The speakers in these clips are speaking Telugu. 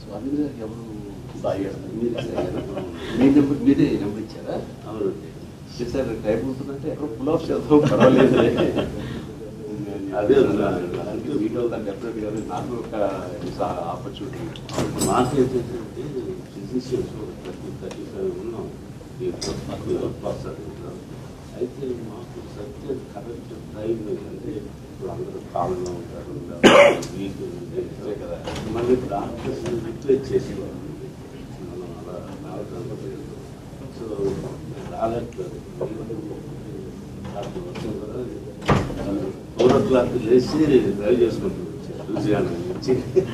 అరవింద్ గారికి ఎవరు సాయి గారు. మీరు ఇచ్చారా? మీ నెంబర్ మీరే నెంబర్ ఇచ్చారా అవునండి లేదు సార్ టైం ఉంటుందంటే ఎక్కడో పుల్ ఆఫ్ చేద్దాం పర్వాలేదు అదే దానికి మీట్ అవుతాను డెఫినెట్ గా నాకు ఒక ఆపర్చునిటీ మాకు ఏంటంటే ఫిజిషియన్స్ థర్టీ థర్టీ ఫైవ్ ఉన్నాం ఈ వస్తారు అయితే మాకు సత్య కరెక్ట్ టైం అంటే ఇప్పుడు అందరూ కాలంలో ఉంటారు వీక్ అంతే కదా. మళ్ళీ డాక్టర్స్ రిప్లేస్ చేసేవారు మనం అలా రావడం సో రాలేకపోయారు డాక్టర్ వచ్చింది కదా ఫోర్ ఓ క్లాక్ లేచి డ్రైవ్ చేసుకుంటాం లూజియానా నుంచి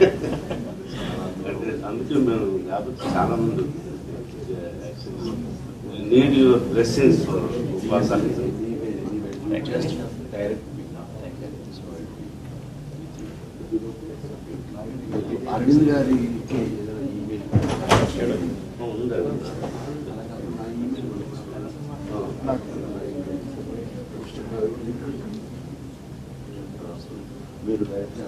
అంటే అందుకే మేము లేకపోతే చాలా మంది నీడ్ యువర్ బ్లెస్సింగ్స్ ఫర్ ఉపాసానికి డైరెక్ట్ అరవింద్ గారి ఏదైనా ఈమెయిల్ ఉందండి నా ఈమెయిల్ మీరు డైరెక్ట్గా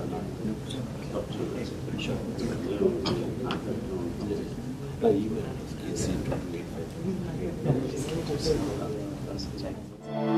నా ఈమెయిల్ అడ్రస్ కేసీ